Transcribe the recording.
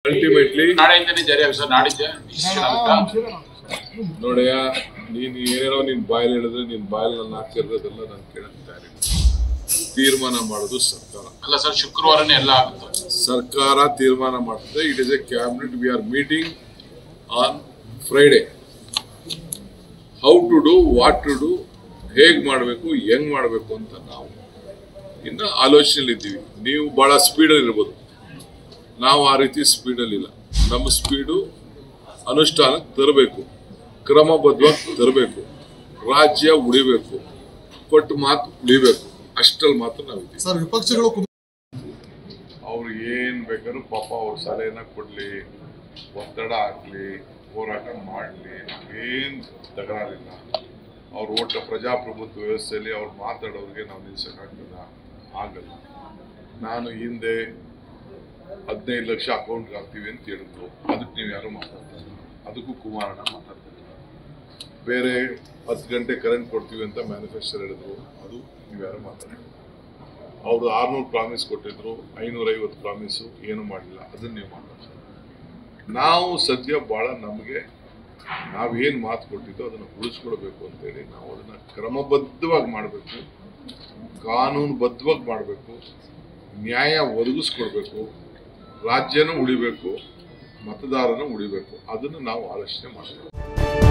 Ultimately ನಾಳೆಯಿಂದನೇ ಜಾರಿ ಆಗುತ್ತೆ sir ನಾಡಿದ್ದೆ decision ಆಗುತ್ತಾ? ನೋಡಯ್ಯ ನೀನ್ ಏನೇನೋ ನಿನ್ ಬಾಯಲ್ಲಿ ಹೇಳಿದ್ರೆ ನಿನ್ ಬಾಯಲ್ಲಿ ನನ್ನ ಹಾಕ್ತಿರೋದೆಲ್ಲ ನಾನು ಕೇಳಕ್ ತಯಾರಿಲ್ಲ ತೀರ್ಮಾನ ಮಾಡೋದು ಸರ್ಕಾರ ಅಲ್ಲ ಸರ್ ಶುಕ್ರವಾರನೇ ಎಲ್ಲ ಆಗುತ್ತೆ ಸರ್ಕಾರ ತೀರ್ಮಾನ ಮಾಡ್ತದೆ it is a cabinet we are meeting on Friday how to do what to do ಹೇಗ್ ಮಾಡಬೇಕು ಹೆಂಗ್ ಮಾಡಬೇಕು ಅಂತ ನಾವು ಇನ್ನು ಆಲೋಚನೆಯಲ್ಲಿ ಇದ್ದೀವಿ ನೀವು ಬಹಳ ಸ್ಪೀಡಲ್ಲಿ ಇರ್ಬೋದು ನಾವು ಆ ರೀತಿ ಸ್ಪೀಡಲ್ಲಿ ಇಲ್ಲ ನಮ್ಮ ಸ್ಪೀಡು ಅನುಷ್ಠಾನಕ್ಕೆ ತರಬೇಕು ಕ್ರಮಬದ್ಧವಾಗಿ ತರಬೇಕು ರಾಜ್ಯ ಉಳಿಬೇಕು ಕೊಟ್ಟು ಮಾತು ಉಳಿಬೇಕು ಅಷ್ಟಲ್ಲಿ ಮಾತ್ರ ನಾವಿದ್ದೀವಿ ಸರ್ ವಿಪಕ್ಷಗಳು ಕುದ್- ಅವ್ರು ಏನ್ ಬೇಕಾದ್ರೂ ಪಾಪ ಅವ್ರ ಸಲಹೆನ ಕೊಡ್ಲಿ ಒತ್ತಡ ಹಾಕ್ಲಿ ಹೋರಾಟ ಮಾಡ್ಲಿ ಏನ್ ತಕರಾರಿಲ್ಲ ಅವ್ರ ಓಟ ಪ್ರಜಾಪ್ರಭುತ್ವ ವ್ಯವಸ್ಥೆಯಲ್ಲಿ ಅವ್ರು ಮಾತಾಡೋರಿಗೆ ನಾವು ನಿಲ್ಸಕ್ಕಾಗ್ತದ ಆಗಲ್ಲ ನಾನು ಹಿಂದೆ ಹದಿನೈದು ಲಕ್ಷ ಅಕೌಂಟ್ಗೆ ಹಾಕ್ತೀವಿ ಅಂತ ಹೇಳಿದ್ರು ಅದಕ್ಕೆ ನೀವು ಯಾರು ಮಾತಾಡ್ತಾರೆ ಅದಕ್ಕೂ ಕುಮಾರಣ್ಣ ಮಾತಾಡ್ತಾರೆ ಬೇರೆ ಹತ್ತು ಗಂಟೆ ಕರೆಂಟ್ ಕೊಡ್ತೀವಿ ಅಂತ ಮ್ಯಾನುಫ್ಯಾಕ್ಚರ್ ಹೇಳಿದ್ರು ಅದು ನೀವು ಯಾರು ಮಾತಾಡ್ತಾರೆ ಅವರು ಆರ್ನೂರು ಪ್ರಾಮಿಸ್ ಕೊಟ್ಟಿದ್ರು ಐನೂರ ಐವತ್ತು ಪ್ರಾಮಿಸು ಏನು ಮಾಡಲಿಲ್ಲ ಅದನ್ನ ನೀವು ಮಾತಾಡ್ತಾರೆ ನಾವು ಸದ್ಯ ಬಹಳ ನಮಗೆ ನಾವೇನು ಮಾತು ಕೊಟ್ಟಿದ್ದೋ ಅದನ್ನು ಉಳಿಸ್ಕೊಳ್ಬೇಕು ಅಂತೇಳಿ ನಾವು ಅದನ್ನ ಕ್ರಮಬದ್ಧವಾಗಿ ಮಾಡಬೇಕು ಕಾನೂನುಬದ್ಧವಾಗಿ ಮಾಡಬೇಕು ನ್ಯಾಯ ಒದಗಿಸ್ಕೊಡ್ಬೇಕು ರಾಜ್ಯನೂ ಉಳಿಬೇಕು ಮತದಾರನೂ ಉಳಿಬೇಕು ಅದನ್ನು ನಾವು ಆಲೋಚನೆ ಮಾಡಬೇಕು